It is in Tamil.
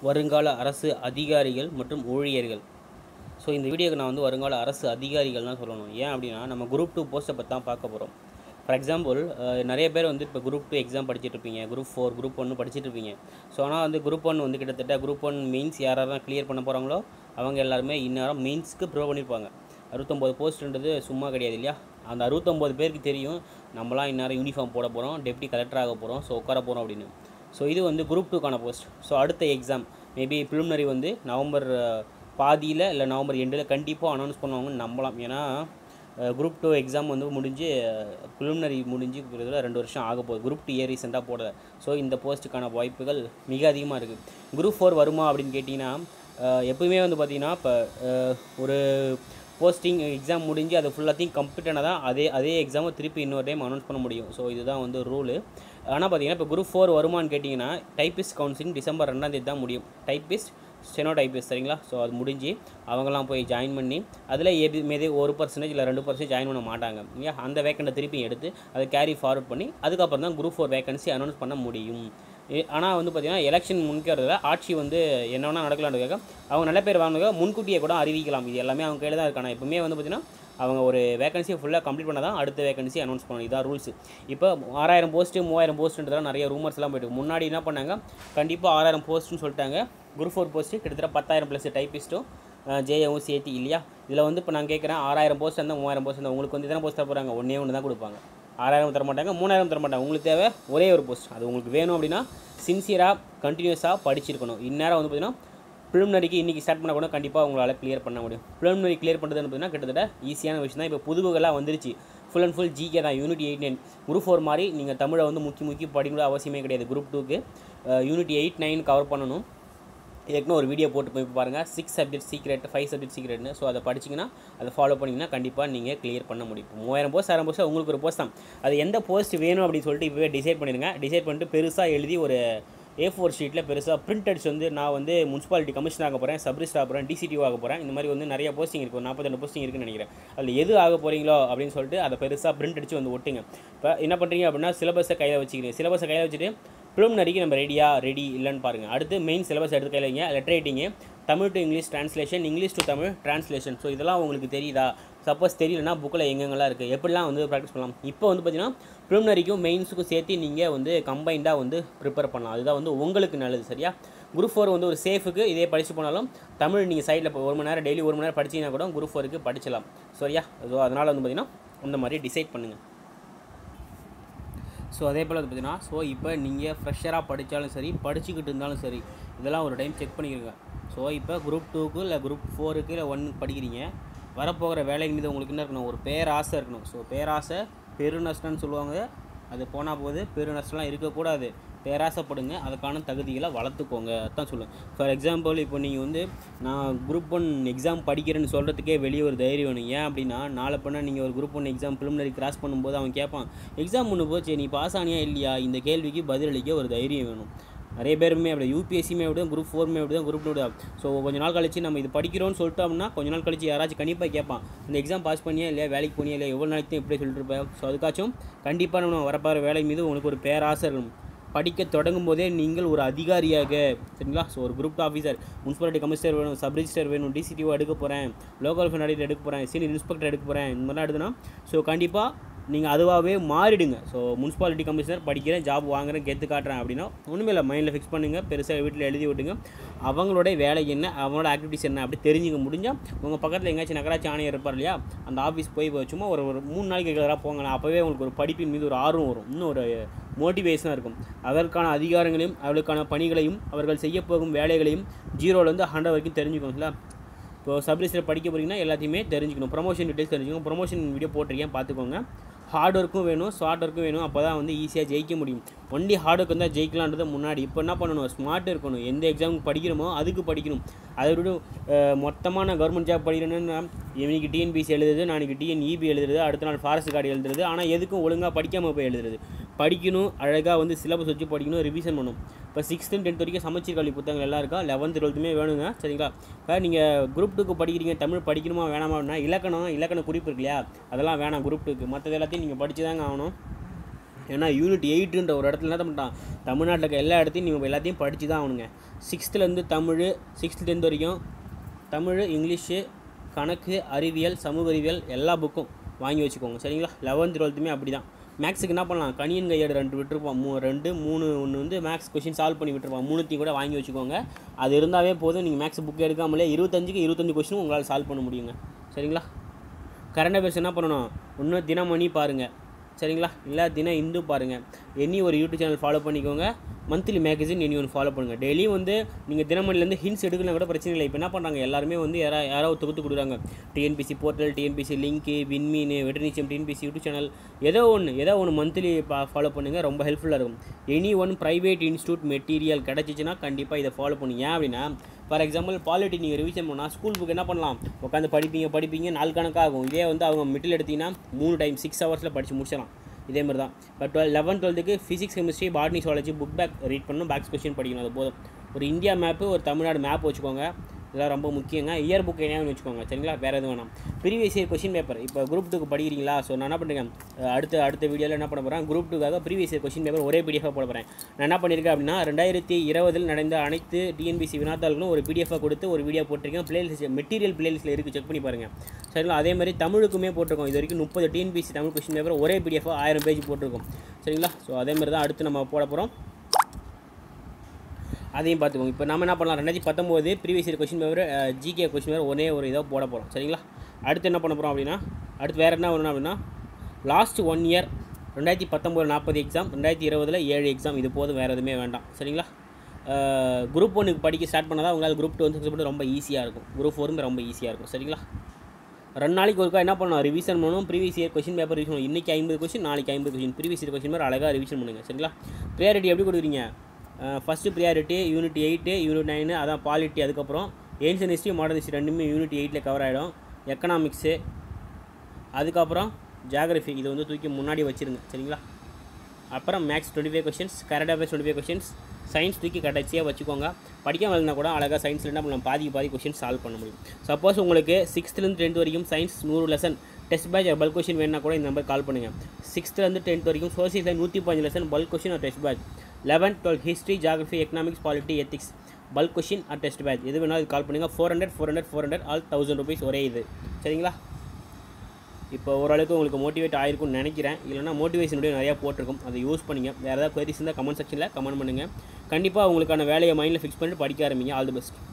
வருங்கால அரசு அதிகாரிகள் மற்றும் ஊழியர்கள் ஸோ இந்த வீடியோக்கு நான் வந்து வருங்கால அரசு அதிகாரிகள் தான் சொல்லணும் ஏன் அப்படின்னா நம்ம குரூப் டூ போஸ்ட்டை பற்றி தான் பார்க்க போகிறோம் ஃபார் எக்ஸாம்பிள் நிறைய பேர் வந்து இப்போ குரூப் டூ எக்ஸாம் படிச்சுட்டு இருப்பீங்க குரூப் ஃபோர் குரூப் ஒன்று படிச்சுட்டு இருப்பீங்க ஸோ ஆனால் வந்து குரூப் ஒன் வந்து கிட்டத்தட்ட குரூப் ஒன் மெயின்ஸ் யாரெல்லாம் கிளியர் பண்ண போகிறாங்களோ அவங்க எல்லாருமே இந்நேரம் மெயின்ஸ்க்கு ப்ரோ பண்ணியிருப்பாங்க அறுபத்தொம்போது போஸ்ட்ன்றது சும்மா கிடையாது இல்லையா அந்த அறுபத்தொம்போது பேருக்கு தெரியும் நம்மலாம் இந்நேரம் யூனிஃபார்ம் போட போகிறோம் டெப்டி கலெக்டர் ஆக போகிறோம் ஸோ உட்கார போகிறோம் அப்படின்னு ஸோ இது வந்து குரூப் டூக்கான போஸ்ட் ஸோ அடுத்த எக்ஸாம் மேபி ப்ரிலிமினரி வந்து நவம்பர் பாதியில் இல்லை நவம்பர் எண்டில் கண்டிப்பாக அனௌன்ஸ் பண்ணுவாங்கன்னு நம்பலாம் ஏன்னா குரூப் டூ எக்ஸாம் வந்து முடிஞ்சு ப்ரிலிமினரி முடிஞ்சு கிட்டத்தட்ட ரெண்டு வருஷம் ஆக போகுது குரூப் டூ இயர் ரீசெண்டாக போடல ஸோ இந்த போஸ்ட்டுக்கான வாய்ப்புகள் மிக அதிகமாக இருக்குது குரூப் ஃபோர் வருமா அப்படின்னு கேட்டிங்கன்னா எப்பவுமே வந்து பார்த்திங்கன்னா இப்போ ஒரு போஸ்டிங் எக்ஸாம் முடிஞ்சு அது ஃபுல்லாத்தையும் கம்ப்ளீட் ஆனால் தான் அதே அதே எக்ஸாமை திருப்பி இன்னொரு டைம் அனௌன்ஸ் பண்ண முடியும் ஸோ இதுதான் வந்து ரூலு ஆனால் பார்த்தீங்கன்னா இப்போ குரூப் ஃபோர் வருமானு கேட்டிங்கன்னா டைப்பிஸ்ட் கவுன்சிலிங் டிசம்பர் ரெண்டாம் தேதி தான் முடியும் டைப்பிஸ்ட் ஸ்டெனோ டைப்பிஸ்ட் சரிங்களா ஸோ அது முடிஞ்சு அவங்களாம் போய் ஜாயின் பண்ணி அதில் எது மீது ஒரு பர்சன்டேஜ் இல்லை ரெண்டு பர்சன்டேஜ் ஜாயின் பண்ண மாட்டாங்க இல்லையா அந்த வேக்கண்ட்டை திருப்பி எடுத்து அதை கேரி ஃபார்வர்ட் பண்ணி அதுக்கப்புறம் தான் குரூப் ஃபோர் வேகன்சி அனௌன்ஸ் பண்ண முடியும் ஆனால் வந்து பார்த்திங்கன்னா எலெக்ஷன் முன்கிறதுல ஆட்சி வந்து என்ன வேணால் நடக்கலான்றதுக்காக அவங்க நல்ல பேர் வாங்கினதுக்காக முன்கூட்டியே கூட அறிவிக்கலாம் இது எல்லாமே அவங்க கையில் தான் இருக்காங்க எப்பவுமே வந்து பார்த்திங்கன்னா அவங்க ஒரு வேகன்சியை ஃபுல்லாக கம்ப்ளீட் பண்ணால் தான் அடுத்த வேகன்சி அனௌன்ஸ் பண்ணணும் இதான் ரூல்ஸ் இப்போ ஆறாயிரம் போஸ்ட்டு மூவாயிரம் போஸ்ட்டுன்றதெல்லாம் நிறைய ரூமர்ஸ்லாம் போயிட்டு முன்னாடி என்ன பண்ணாங்க கண்டிப்பாக ஆறாயிரம் போஸ்ட்டுன்னு சொல்லிட்டாங்க குரூப் ஃபோர் போஸ்ட்டு கிட்டத்தட்ட பத்தாயிரம் ப்ளஸ் டைப்பிஸ்ட்டும் ஜேஏவும் சேர்த்தி இல்லையா இதில் வந்து இப்போ நான் கேட்குறேன் ஆறாயிரம் போஸ்ட் இருந்தால் மூவாயிரம் போஸ்ட் இருந்தால் உங்களுக்கு வந்து எத்தனை போஸ்ட் தர போகிறாங்க ஒன்றே ஒன்று தான் கொடுப்பாங்க ஆறாயிரம் தர மாட்டாங்க மூணாயிரம் தர மாட்டாங்க உங்களுக்கு தேவை ஒரே ஒரு போஸ்ட் அது உங்களுக்கு வேணும் அப்படின்னா சின்சியராக கண்டினியூஸாக படிச்சிருக்கணும் இந்நேரம் வந்து பார்த்திங்கன்னா ப்ரிலிமினரிக்கு இன்றைக்கி ஸ்டார்ட் பண்ண கூட கண்டிப்பாக உங்களால் கிளியர் பண்ண முடியும் ப்ரிலிமினரி கிளியர் பண்ணுறதுன்னு பார்த்தீங்கன்னா கிட்டத்தட்ட ஈஸியான விஷயம் தான் இப்போ புதுவுகளாக வந்துருச்சு ஃபுல் அண்ட் ஃபுல் ஜிகே தான் unit eight nine group four மாதிரி நீங்கள் தமிழை வந்து முக்கி முக்கி படிக்கணும் அவசியமே கிடையாது குரூப் டூக்கு யூனிட் எயிட் நைன் கவர் பண்ணணும் இதுக்குன்னு ஒரு வீடியோ போட்டு போய் பாருங்கள் six subject secret five subject சீக்ரெட்னு ஸோ அதை படிச்சிங்கன்னா அதை ஃபாலோ பண்ணிங்கன்னா கண்டிப்பாக நீங்கள் கிளியர் பண்ண முடியும் மூவாயிரம் போஸ்ட் ஆயிரம் போஸ்ட் உங்களுக்கு ஒரு போஸ்ட் தான் அது எந்த போஸ்ட் வேணும் அப்படின்னு சொல்லிட்டு இப்போவே டிசைட் பண்ணிடுங்க டிசைட் பண்ணிட்டு பெருசாக எழுதி ஒரு ஏ ஃபோர் ஷீட்டில் பெருசாக பிரிண்ட் அடிச்சு வந்து நான் வந்து முனிசிபாலிட்டி கமிஷனர் ஆக போகிறேன் சப்ரிஸ்ட் ஆக போகிறேன் டிசிடிஓ ஆக போகிறேன் இந்த மாதிரி வந்து நிறைய போஸ்டிங் இருக்குது ஒரு நாற்பத்தெண்டு போஸ்டிங் இருக்குன்னு நினைக்கிறேன் அதில் எது ஆக போகிறீங்களோ அப்படின்னு சொல்லிட்டு அதை பெருசாக பிரிண்ட் அடிச்சு வந்து ஒட்டுங்க இப்போ என்ன பண்ணுறீங்க அப்படின்னா சிலபஸை கையில் வச்சுக்கிறீங்க சிலபஸை கையில் வச்சுட்டு ப்ரிலிமினரிக்கு நம்ம ரெடியா ரெடி இல்லைன்னு பாருங்கள் அடுத்து மெயின் சிலபஸ் எடுத்து கையில் வைங்க letter writing Tamil to English translation English to Tamil translation so இதெல்லாம் உங்களுக்கு தெரியுதா சப்போஸ் தெரியலனா புக்கில் எங்கெங்கெல்லாம் இருக்குது எப்படிலாம் வந்து ப்ராக்டிஸ் பண்ணலாம் இப்போ வந்து பார்த்தீங்கன்னா ப்ரிலிமினரிக்கும் மெயின்ஸுக்கும் சேர்த்து நீங்கள் வந்து கம்பைண்டாக வந்து ப்ரிப்பேர் பண்ணலாம் அதுதான் வந்து உங்களுக்கு நல்லது சரியா குரூப் ஃபோர் வந்து ஒரு சேஃபுக்கு இதே படித்து போனாலும் தமிழ் நீங்கள் சைடில் இப்போ ஒரு மணி நேரம் டெய்லி ஒரு மணி நேரம் படிச்சிங்கன்னா கூட குரூப் ஃபோருக்கு படிச்சலாம் சரியா ஸோ அதனால் வந்து பார்த்திங்கன்னா அந்த மாதிரி டிசைட் பண்ணுங்கள் ஸோ அதே போல் வந்து பார்த்தீங்கன்னா ஸோ இப்போ நீங்கள் ஃப்ரெஷராக படித்தாலும் சரி படிச்சுக்கிட்டு இருந்தாலும் சரி இதெல்லாம் ஒரு டைம் செக் பண்ணிக்கிறீங்க ஸோ இப்போ குரூப் டூக்கு இல்லை குரூப் ஃபோருக்கு இல்லை ஒன் படிக்கிறீங்க வரப்போகிற வேலைக்கு மீது உங்களுக்கு என்ன இருக்கணும் ஒரு பேராசை இருக்கணும் ஸோ பேராசை பெருநஷ்டம்னு சொல்லுவாங்க அது போனால் போது பெருநஷ்டம்லாம் இருக்கக்கூடாது பேராசைப்படுங்க அதுக்கான தகுதிகளை வளர்த்துக்கோங்க அதான் சொல்லுவேன் ஃபார் எக்ஸாம்பிள் இப்போ நீங்கள் வந்து நான் குரூப் ஒன் எக்ஸாம் படிக்கிறேன்னு சொல்கிறதுக்கே வெளியே ஒரு தைரியம் வேணும் ஏன் அப்படின்னா நாளை பண்ண நீங்கள் ஒரு group one exam preliminary cross பண்ணும்போது அவன் கேட்பான் எக்ஸாம் ஒன்று போச்சு நீ பாஸ் ஆனியா இல்லையா இந்த கேள்விக்கு பதிலளிக்க ஒரு தைரியம் வேணும் நிறைய பேருமே அப்படி யூபிஎஸ்சியுமே அப்படி தான் குரூப் ஃபோருமே அப்படி தான் குரூப் தான் ஸோ கொஞ்ச நாள் கழிச்சு நம்ம இது படிக்கிறோம்னு சொல்லிட்டோம்னா கொஞ்ச நாள் கழிச்சு யாராச்சும் கண்டிப்பாக கேட்பான் இந்த எக்ஸாம் பாஸ் பண்ணியா இல்லையா வேலைக்கு போனியா இல்லையா எவ்வளோ நாளைக்கு இப்படி சொல்லிட்டு இருப்பேன் ஸோ அதுக்காச்சும் கண்டிப்பாக நம்ம வரப்போகிற வேலை மீது உங்களுக்கு ஒரு பேராசை இருக்கணும் படிக்க தொடங்கும் போதே நீங்கள் ஒரு அதிகாரியாக சரிங்களா ஸோ ஒரு குரூப் ஆஃபீஸர் முனிசிபாலிட்டி கமிஷனர் வேணும் சப் ரிஜிஸ்டர் வேணும் டிசிடிஓ எடுக்க போகிறேன் லோக்கல் ஃபண்ட் ஆடிட் எடுக்க போகிறேன் சீனியர் இன்ஸ்பெக்டர் எடுக்க போகிறேன் இந்த மாதிரிலாம் எடுத்தனா ஸோ கண்டிப்பாக நீங்கள் அதுவாகவே மாறிடுங்க ஸோ முனிசிபாலிட்டி கமிஷனர் படிக்கிறேன் ஜாப் வாங்குறேன் கெத்து காட்டுறேன் அப்படின்னா ஒன்றுமே இல்லை மைண்டில் ஃபிக்ஸ் பண்ணுங்கள் பெருசாக வீட்டில் எழுதி விட்டுங்க அவங்களோட வேலை என்ன அவங்களோட ஆக்டிவிட்டிஸ் என்ன அப்படி தெரிஞ்சுக்க முடிஞ்சால் உங்கள் பக்கத்தில் எங்கேயாச்சும் நகராட்சி ஆணையர் இருப்பார் இல்லையா அந்த ஆஃபீஸ் போய் சும்மா ஒரு ஒரு மூணு நாளைக்கு ரெகுலராக போங்க அப்போவே உங்களுக்கு ஒரு படிப்பின் மீது ஒரு ஆர்வம் வரும் இன்னும் ஒரு மோட்டிவேஷனாக இருக்கும் அதற்கான அதிகாரங்களையும் அவர்களுக்கான பணிகளையும் அவர்கள் செய்ய போகும் வேலைகளையும் ஜீரோலேருந்து ஹண்ட்ரட் வரைக்கும் தெரிஞ்சுக்கணுங்களா இப்போ சப்ரிஸ்டர் படிக்க போகிறீங்கன்னா எல்லாத்தையுமே தெரிஞ்சுக்கணும் ப்ரொமோஷன் டீட்டெயில்ஸ் தெரிஞ்சுக்கணும் ப்ரொமோஷன் வீடியோ போட்டிருக்கேன் பார்த்துக்கோங்க ஹார்ட் ஒர்க்கும் வேணும் ஷார்ட் ஒர்க்கும் வேணும் அப்போ தான் வந்து ஈஸியாக ஜெயிக்க முடியும் ஒன்லி ஹார்ட் ஒர்க் வந்தால் ஜெயிக்கலான்றது முன்னாடி இப்போ என்ன பண்ணணும் ஸ்மார்ட் இருக்கணும் எந்த எக்ஸாமுக்கு படிக்கிறோமோ அதுக்கு படிக்கணும் அதை விட மொத்தமாக நான் கவர்மெண்ட் ஜாப் படிக்கிறேன்னா இவனுக்கு டிஎன்பிசி எழுதுறது நாளைக்கு டிஎன்இபி எழுதுறது அடுத்த நாள் ஃபாரஸ்ட் கார்டு எழுதுறது ஆனால் எதுக்கும் ஒழுங்காக படிக்காமல் போய் எழுதுறது படிக்கணும் அழகாக வந்து சிலபஸ் வச்சு படிக்கணும் ரிவிஷன் பண்ணணும் இப்போ சிக்ஸ்த்து டென்த் வரைக்கும் சமச்சீர் கல்வி புத்தகங்கள் எல்லாம் இருக்கா லெவன்த் டுவெல்த்துமே வேணுங்க சரிங்களா இப்போ நீங்கள் குரூப் டூக்கு படிக்கிறீங்க தமிழ் படிக்கணுமா வேணாமா அப்படின்னா இலக்கணம் இலக்கண குறிப்பு இருக்கு இல்லையா அதெல்லாம் வேணாம் குரூப் டூக்கு மற்றது எல்லாத்தையும் நீங்கள் படிச்சு தாங்க ஆகணும் ஏன்னா யூனிட் எயிட்டுன்ற ஒரு இடத்துல என்ன பண்ணிட்டான் தமிழ்நாட்டில் இருக்க எல்லா இடத்தையும் நீங்கள் எல்லாத்தையும் படித்து தான் ஆகணுங்க சிக்ஸ்த்துலேருந்து தமிழ் சிக்ஸ்த்து டென்த் வரைக்கும் தமிழ் இங்கிலீஷு கணக்கு அறிவியல் சமூக அறிவியல் எல்லா புக்கும் வாங்கி வச்சுக்கோங்க சரிங்களா லெவன்த் டுவெல்த்துமே அப்படி தான் மேக்ஸுக்கு என்ன பண்ணலாம் கணியன் கையேடு ரெண்டு விட்டுருப்பான் மூ ரெண்டு மூணு ஒன்று வந்து மேக்ஸ் கொஷின் சால்வ் பண்ணி விட்டுருப்பான் மூணுத்தையும் கூட வாங்கி வச்சுக்கோங்க அது இருந்தாவே போதும் நீங்கள் மேக்ஸ் புக் எடுக்காமலே இருபத்தஞ்சுக்கு இருபத்தஞ்சு கொஷினும் உங்களால் சால்வ் பண்ண முடியுங்க சரிங்களா கரண்ட் அஃபேர்ஸ் என்ன பண்ணணும் இன்னும் தினமணி பாருங்கள் சரிங்களா இல்லை தின இந்து பாருங்கள் எனி ஒரு யூடியூப் சேனல் ஃபாலோ பண்ணிக்கோங்க மந்த்லி மேகசின் எனி ஒன்று ஃபாலோ பண்ணுங்கள் டெய்லியும் வந்து நீங்கள் தினமணிலேருந்து ஹின்ஸ் எடுக்கலாம் கூட பிரச்சனை இல்லை இப்போ என்ன பண்ணுறாங்க எல்லாருமே வந்து யாரா யாராவது தொகுத்து கொடுக்குறாங்க டிஎன்பிசி போர்ட்டல் டிஎன்பிசி லிங்க்கு வின்மீன் வெட்டர்னிச்சியம் டிஎன்பிசி யூடியூப் சேனல் ஏதோ ஒன்று ஏதோ ஒன்று மந்த்லி ஃபாலோ பண்ணுங்கள் ரொம்ப ஹெல்ப்ஃபுல்லாக இருக்கும் any one private institute material கிடச்சிச்சின்னா கண்டிப்பாக இதை ஃபாலோ பண்ணுங்க ஏன் அப்படின்னா ஃபார் எக்ஸாம்பிள் பாலிட்டி நீங்கள் ரிவிஷன் பண்ணால் ஸ்கூல் புக் என்ன பண்ணலாம் உட்காந்து படிப்பீங்க படிப்பீங்க நாள் கணக்காகும் இதே வந்து அவங்க மிடில் எடுத்தீங்கன்னா மூணு டைம் சிக்ஸ் ஹவர்ஸில் படித்து முடிச்சிடலாம் இதே மாதிரி தான் இப்போ டுவெல் லெவன் டுவெல்த்துக்கு physics chemistry botany zoology book back read பண்ணணும் பேக்ஸ் கொஸ்டின் படிக்கணும் அது போதும் ஒரு இந்தியா மேப்பு ஒரு தமிழ்நாடு மேப் வச்சுக்கோங்க இதெல்லாம் ரொம்ப முக்கியங்க இயர் புக் என்னன்னு வச்சுக்கோங்க சரிங்களா வேறு எதுவும் வேணாம் ப்ரீவியஸ் இயர் கொஸ்டின் பேப்பர் இப்போ குரூப் டூக்கு படிக்கிறீங்களா ஸோ நான் என்ன பண்ணுறேன் அடுத்த அடுத்த வீடியோவில் என்ன பண்ண போகிறேன் குரூப் டூக்காக ப்ரீவியஸ் இயர் கொஸ்டின் பேப்பர் ஒரே பிடிஎஃபாக போட போகிறேன் நான் என்ன பண்ணியிருக்கேன் அப்படின்னா ரெண்டாயிரத்தி இருபதில் நடந்த அனைத்து டிஎன்பிசி வினாத்தாள்களும் ஒரு பிடிஎஃபாக கொடுத்து ஒரு வீடியோ போட்டிருக்கேன் பிளேலிஸ்ட் மெட்டீரியல் பிளேலிஸ்ட்டில் இருக்குது செக் பண்ணி பாருங்கள் சரிங்களா அதே மாதிரி தமிழுக்குமே போட்டிருக்கோம் இது வரைக்கும் முப்பது டிஎன்பிசி தமிழ் கொஸ்டின் பேப்பர் ஒரே பிடிஎஃபாக ஆயிரம் பேஜ் போட்டிருக்கோம் சரிங்களா ஸோ அதே மாதிரி தான் அடுத்து நம்ம போட போகிறோம் அதையும் பார்த்துக்கோங்க இப்போ நம்ம என்ன பண்ணலாம் ரெண்டாயிரத்தி பத்தொம்போது previous year question paper GK question paper ஒரே ஒரு இதாக போட போகிறோம் சரிங்களா அடுத்து என்ன பண்ண போகிறோம் அப்படின்னா அடுத்து வேறு என்ன வரணும் அப்படின்னா லாஸ்ட் ஒன் இயர் ரெண்டாயிரத்தி பத்தொம்போது நாற்பது எக்ஸாம் ரெண்டாயிரத்தி இருபதில் ஏழு எக்ஸாம் இது போதும் வேறு எதுவுமே வேண்டாம் சரிங்களா குரூப் ஒன்றுக்கு படிக்க ஸ்டார்ட் பண்ணால் தான் உங்களால் குரூப் டூ வந்து ரொம்ப ஈஸியாக இருக்கும் குரூப் ஃபோரும் ரொம்ப ஈஸியாக இருக்கும் சரிங்களா ரெண்டு நாளைக்கு ஒருக்கா என்ன பண்ணணும் ரிவிஷன் பண்ணணும் previous year question paper revision பண்ணணும் இன்றைக்கி ஐம்பது கொஸ்டின் நாளைக்கு ஐம்பது question previous year question paper அழகாக ரிவிஷன் பண்ணுங்கள் சரிங்களா ப்ரியாரிட்டி எப்படி கொடுக்குறீங்க first priority unit eight unit nine அதான் பாலிட்டி அதுக்கப்புறம் ஏன்ஷியன் ஹிஸ்ட்ரி மாடர்ன் ஹிஸ்ட்ரி ரெண்டுமே யூனிட் எயிட்டில் கவர் ஆகிடும் எக்கனாமிக்ஸு அதுக்கப்புறம் ஜியாகிரஃபி இது வந்து தூக்கி முன்னாடி வச்சுருங்க சரிங்களா அப்புறம் max twenty five questions current affairs twenty five questions science தூக்கி கடைசியாக வச்சுக்கோங்க படிக்க வரலனா கூட அழகாக சயின்ஸில் என்ன பண்ணலாம் பாதி பாதி கொஷின் சால்வ் பண்ண முடியும் சப்போஸ் உங்களுக்கு சிக்ஸ்த்துலேருந்து டென்த் வரைக்கும் சயின்ஸ் நூறு lesson test batch bulk question வேணுன்னா கூட இந்த நம்பர் கால் பண்ணுங்கள் சிக்ஸ்த்துலேருந்து டென்த் வரைக்கும் சோசியல் நூற்றி பதினஞ்சு lesson bulk question test batch eleventh twelve history geography economics polity ethics bulk question or test batch எது வேணாலும் கால் பண்ணுங்கள் four hundred four hundred four hundred all thousand rupees ஒரே இது சரிங்களா இப்போ ஓரளவுக்கு உங்களுக்கு மோட்டிவேட் ஆயிருக்கும்னு நினைக்கிறேன் இல்லைனா மோட்டிவேஷன் வீடியோ நிறையா போட்டிருக்கும் அதை யூஸ் பண்ணிங்க வேறு ஏதாவது queries இருந்தால் கமெண்ட் செக்ஷனில் கமெண்ட் பண்ணுங்கள் கண்டிப்பாக உங்களுக்கான வேலையை மைண்டில் ஃபிக்ஸ் பண்ணிட்டு படிக்க ஆரம்பிங்க ஆல் தி பெஸ்ட்